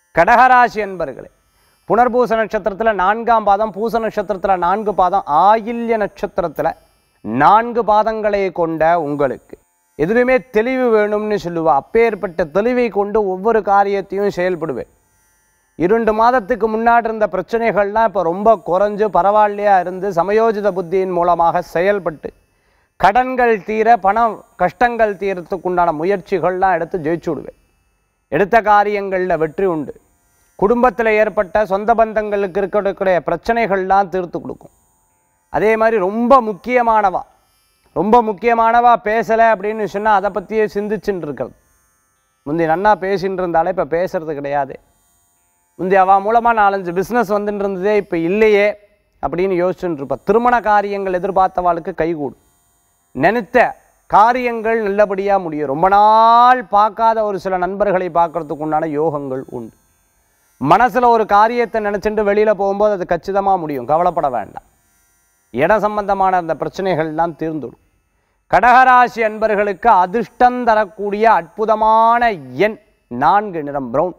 கடகராசி என்பர்களே புனர்பூச நட்சத்திரத்தில் நான்காம் பாதம் பூச நட்சத்திரத்தில் நான்கு பாதம் ஆயில்ய நட்சத்திரத்தில் நான்கு பாதங்களை கொண்ட உங்களுக்கு எதுலையுமே தெளிவு வேணும்னு சொல்லுவா அப்பேற்பட்ட தெளிவை கொண்டு ஒவ்வொரு காரியத்தையும் செயல்படுவேன் இரண்டு மாதத்துக்கு முன்னாடி இருந்த பிரச்சனைகள்லாம் இப்போ ரொம்ப குறைஞ்சு பரவாயில்லையா இருந்து சமயோஜித புத்தியின் மூலமாக செயல்பட்டு கடன்கள் தீர பணம் கஷ்டங்கள் தீரத்துக்கு உண்டான முயற்சிகள்லாம் எடுத்து ஜெயிச்சு விடுவேன் எடுத்த காரியங்களில் வெற்றி உண்டு குடும்பத்தில் ஏற்பட்ட சொந்த பந்தங்களுக்கு இருக்கக்கூடிய பிரச்சனைகள்லாம் தீர்த்து கொடுக்கும் அதே மாதிரி ரொம்ப முக்கியமானவா ரொம்ப முக்கியமானவா பேசலை அப்படின்னு சொன்னால் அதை பற்றியே சிந்திச்சுட்டு இருக்கிறது முந்தி நன்னா பேசின்னு இருந்தாலே இப்போ பேசுறது கிடையாது முந்தி அவ மூலமாக நாலஞ்சு பிஸ்னஸ் வந்துட்டு இருந்ததே இப்போ இல்லையே அப்படின்னு யோசிச்சுட்டு இருப்பா திருமண காரியங்கள் எதிர்பார்த்தவாளுக்கு கைகூடும் நினைத்த காரியங்கள் நல்லபடியாக முடியும் ரொம்ப நாள் பார்க்காத ஒரு சில நண்பர்களை பார்க்கறதுக்கு உண்டான யோகங்கள் உண்டு மனசில் ஒரு காரியத்தை நினச்சிட்டு வெளியில் போகும்போது அது கச்சிதமாக முடியும் கவலைப்பட வேண்டாம் இட சம்பந்தமான அந்த பிரச்சனைகள்லாம் தீர்ந்துடும் கடகராசி அன்பர்களுக்கு அதிர்ஷ்டம் தரக்கூடிய அற்புதமான எண் நான்கு நிறம் பிரவுன்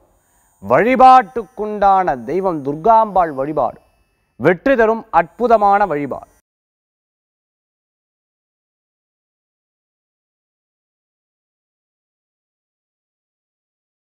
வழிபாட்டுக்குண்டான தெய்வம் துர்காம்பாள் வழிபாடு வெற்றி தரும் அற்புதமான வழிபாடு